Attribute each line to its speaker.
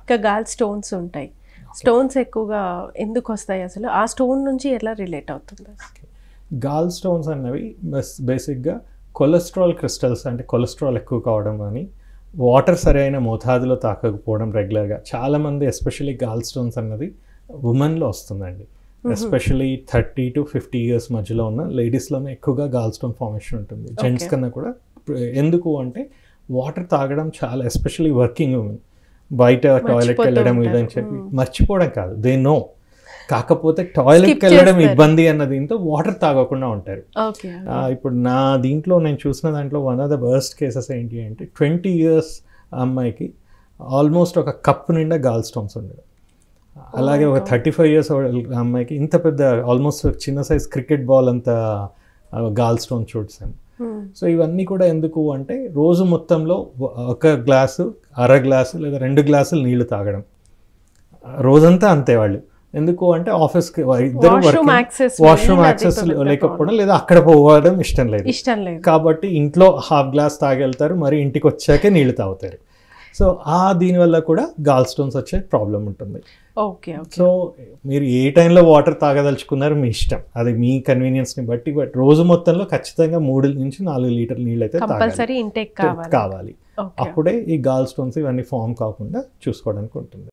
Speaker 1: ఇంకా gall stones ఉంటాయి stones ఎక్కువగా ఎందుకు వస్తాయి అసలు ఆ స్టోన్ నుంచి ఎలా రిలేట్ అవుతుంది
Speaker 2: గాల్ స్టోన్స్ అన్నవి బేసిక్గా కొలెస్ట్రాల్ క్రిస్టల్స్ అంటే కొలెస్ట్రాల్ ఎక్కువ కావడం కానీ వాటర్ సరైన మోతాదులో తాకకపోవడం రెగ్యులర్గా చాలామంది ఎస్పెషల్లీ గాల్ స్టోన్స్ అన్నది ఉమెన్లో వస్తుందండి especially thirty to fifty years మధ్యలో ఉన్న లేడీస్లోనే ఎక్కువగా గాల్ స్టోన్ ఫార్మేషన్ ఉంటుంది జెంట్స్ కన్నా కూడా ఎందుకు అంటే వాటర్ తాగడం చాలా ఎస్పెషల్లీ వర్కింగ్ ఉమెన్ బయట టాయిలెట్కి వెళ్ళడం
Speaker 1: ఉంటారు.
Speaker 2: ఇదని చెప్పి మర్చిపోవడం కాదు దే నో కాకపోతే టాయిలెట్కి
Speaker 1: Skip
Speaker 2: వెళ్ళడం
Speaker 1: చేస్తారు.
Speaker 2: ఇబ్బంది అన్న దీంతో వాటర్ తాగకుండా ఉంటారు
Speaker 1: ఓకే
Speaker 2: ఆ, ఇప్పుడు నా దీంట్లో నేను చూసిన దాంట్లో one of the burst cases ఏంటి అంటే ట్వంటీ ఇయర్స్ అమ్మాయికి ఆల్మోస్ట్ ఒక కప్ నిండా గాల్ స్టోన్స్ ఉండేది అలాగే ఒక థర్టీ ఫైవ్ ఇయర్స్ అమ్మాయికి ఇంత పెద్ద ఆల్మోస్ట్ చిన్న సైజ్ క్రికెట్ బాల్ అంత గాల్ స్టోన్ చూసాను సో ఇవన్నీ కూడా ఎందుకు అంటే రోజు మొత్తంలో ఒక గ్లాసు అర గ్లాసు లేదా రెండు గ్లాసులు నీళ్లు తాగడం రోజంతా అంతే వాళ్ళు ఎందుకు అంటే ఆఫీస్కి ఇద్దరు
Speaker 1: వాష్రూమ్ యాక్సెస్
Speaker 2: వాష్రూమ్ యాక్సెస్ లేకపోవడం లేదా అక్కడ పోవడం ఇష్టం లేదు
Speaker 1: ఇష్టం లేదు
Speaker 2: కాబట్టి ఇంట్లో హాఫ్ గ్లాస్ తాగెళ్తారు మరి ఇంటికి వచ్చాకే నీళ్లు తాగుతారు సో ఆ దీనివల్ల కూడా గాల్ స్టోన్స్ వచ్చే ప్రాబ్లం ఉంటుంది
Speaker 1: ఓకే ఓకే
Speaker 2: సో మీరు ఏ టైంలో వాటర్ తాగదలుచుకున్నారు మీ ఇష్టం అది మీ కన్వీనియన్స్ని బట్టి బట్ రోజు మొత్తంలో ఖచ్చితంగా మూడు నుంచి నాలుగు లీటర్ నీళ్ళు అయితే తాగాలి
Speaker 1: కంపల్సరీ ఇంటేక్ కావాలి
Speaker 2: కావాలి
Speaker 1: ఓకే
Speaker 2: అప్పుడే ఈ గాల్ స్టోన్స్ ఇవన్నీ ఫామ్ కాకుండా చూసుకోవడానికి ఉంటుంది